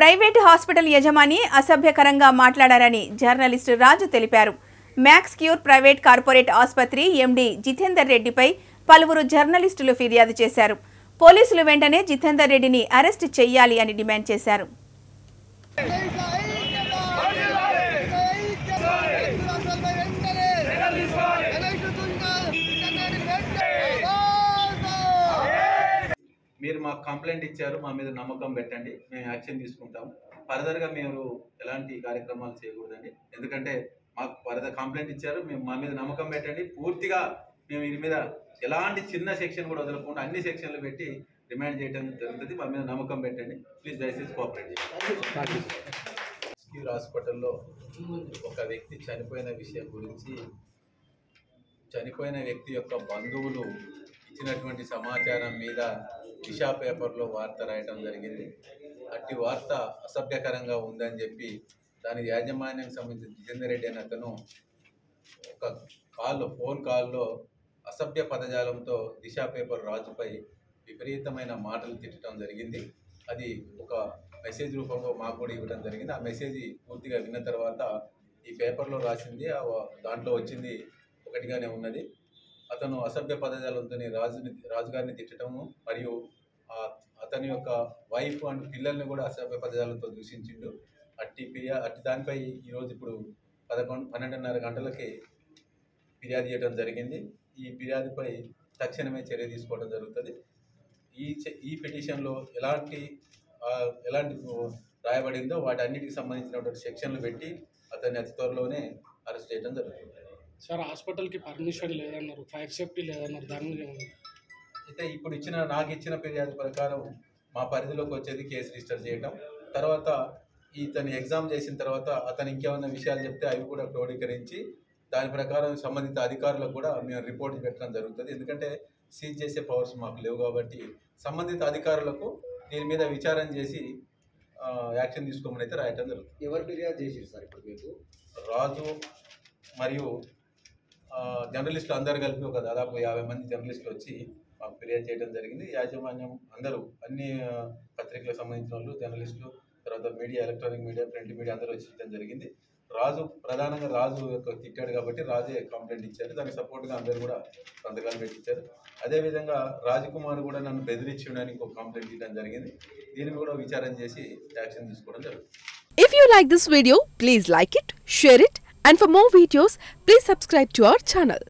Private hospital యజమాని అసభ్యకరంగా మాట్లాడారని జర్నలిస్టు రాజు తెలిపారు మ్యాక్స్ క్యూర్ ప్రైవేట్ కార్పొరేట్ ఆసుపత్రి ఎండీ జితేందర్ రెడ్డిపై పలువురు జర్నలిస్టులు ఫిర్యాదు చేశారు పోలీసులు వెంటనే జితేందర్ రెడ్డిని అరెస్టు చెయ్యాలి అని డిమాండ్ చేశారు మీరు మాకు కంప్లైంట్ ఇచ్చారు మా మీద నమ్మకం పెట్టండి మేము యాక్షన్ తీసుకుంటాం ఫర్దర్గా మీరు ఎలాంటి కార్యక్రమాలు చేయకూడదండి ఎందుకంటే మాకు ఫర్దర్ కంప్లైంట్ ఇచ్చారు మేము మా మీద నమ్మకం పెట్టండి పూర్తిగా మేము వీరి మీద ఎలాంటి చిన్న సెక్షన్ కూడా వదలకుండా అన్ని సెక్షన్లు పెట్టి డిమాండ్ చేయడం జరుగుతుంది మా మీద నమ్మకం పెట్టండి ప్లీజ్ దయచేసి కోఆపరేట్ చేయండి క్యూర్ హాస్పిటల్లో ఒక వ్యక్తి చనిపోయిన విషయం గురించి చనిపోయిన వ్యక్తి యొక్క బంధువులు ఇచ్చినటువంటి సమాచారం మీద దిశా పేపర్లో వార్త రాయటం జరిగింది అట్టి వార్త అసభ్యకరంగా ఉందని చెప్పి దాని యాజమాన్యానికి సంబంధించిన జితేందర్ రెడ్డి అనే అతను ఒక కాల్లో ఫోన్ కాల్లో అసభ్య పదజాలంతో దిశా పేపర్ రాజుపై విపరీతమైన మాటలు తిట్టడం జరిగింది అది ఒక మెసేజ్ రూపంలో మాకు కూడా ఇవ్వడం జరిగింది ఆ మెసేజ్ పూర్తిగా విన్న తర్వాత ఈ పేపర్లో రాసింది ఆ దాంట్లో వచ్చింది ఒకటిగానే ఉన్నది అతను అసభ్య పదజాలంతో రాజుని రాజుగారిని తిట్టడము మరియు ఆ అతని యొక్క వైఫ్ అండ్ పిల్లల్ని కూడా అసభ్య పదజాలంతో దూషించిండు అట్టి ఫిర్యా అట్టి దానిపై ఈరోజు ఇప్పుడు పదకొండు పన్నెండున్నర గంటలకి ఫిర్యాదు చేయడం జరిగింది ఈ ఫిర్యాదుపై తక్షణమే చర్య తీసుకోవడం జరుగుతుంది ఈ చె- ఈ పిటిషన్లో ఎలాంటి ఆ, ఎలాంటి రాయబడిందో వాటి అన్నిటికి సంబంధించినటువంటి సెక్షన్లు పెట్టి అతన్ని అతి త్వరలోనే అరెస్ట్ చేయడం జరుగుతుంది సార్ హాస్పిటల్కి పర్మిషన్ లేదన్నారు ఫైర్ సేఫ్టీ లేదన్నారు దాని మీద ఏమన్నా అయితే ఇప్పుడు ఇచ్చిన నాకు ఇచ్చిన ఫిర్యాదు ప్రకారం మా పరిధిలోకి వచ్చేది కేసు రిజిస్టర్ చేయడం తర్వాత ఇతను ఎగ్జామ్ చేసిన తర్వాత అతను ఇంకేమైనా విషయాలు చెప్తే అవి కూడా క్రోడీకరించి దాని ప్రకారం సంబంధిత అధికారులకు కూడా మేము రిపోర్ట్ పెట్టడం జరుగుతుంది ఎందుకంటే సీజ్ చేసే పవర్స్ మాకు లేవు కాబట్టి సంబంధిత అధికారులకు దీని మీద విచారణ చేసి ఆ, యాక్షన్ తీసుకోమని అయితే రాయటం జరుగుతుంది ఎవరు ఫిర్యాదు చేసారు సార్ ఇప్పుడు మీకు రాజు మరియు ఆ, జర్నలిస్టులు అందరు కలిపి ఒక దాదాపు యాభై మంది జర్నలిస్టులు వచ్చి మాకు ఫిర్యాదు చేయడం జరిగింది యాజమాన్యం అందరూ అన్ని ఆ, పత్రికలకు సంబంధించిన వాళ్ళు జర్నలిస్టులు తర్వాత media electronic media print media అందరూ వచ్చి చేయడం జరిగింది రాజు ప్రధానంగా రాజు యొక్క తిట్టాడు కాబట్టి రాజే కంప్లైంట్ ఇచ్చారు దానికి సపోర్ట్గా అందరూ కూడా సంతకాలు పెట్టించారు అదేవిధంగా రాజకుమార్ కూడా నన్ను బెదిరించడానికి ఒక కంప్లైంట్ ఇవ్వడం జరిగింది దీన్ని కూడా విచారణ చేసి యాక్షన్ తీసుకోవడం జరుగుతుంది If you like this video, please like it, share it, and for more videos, please subscribe to our channel.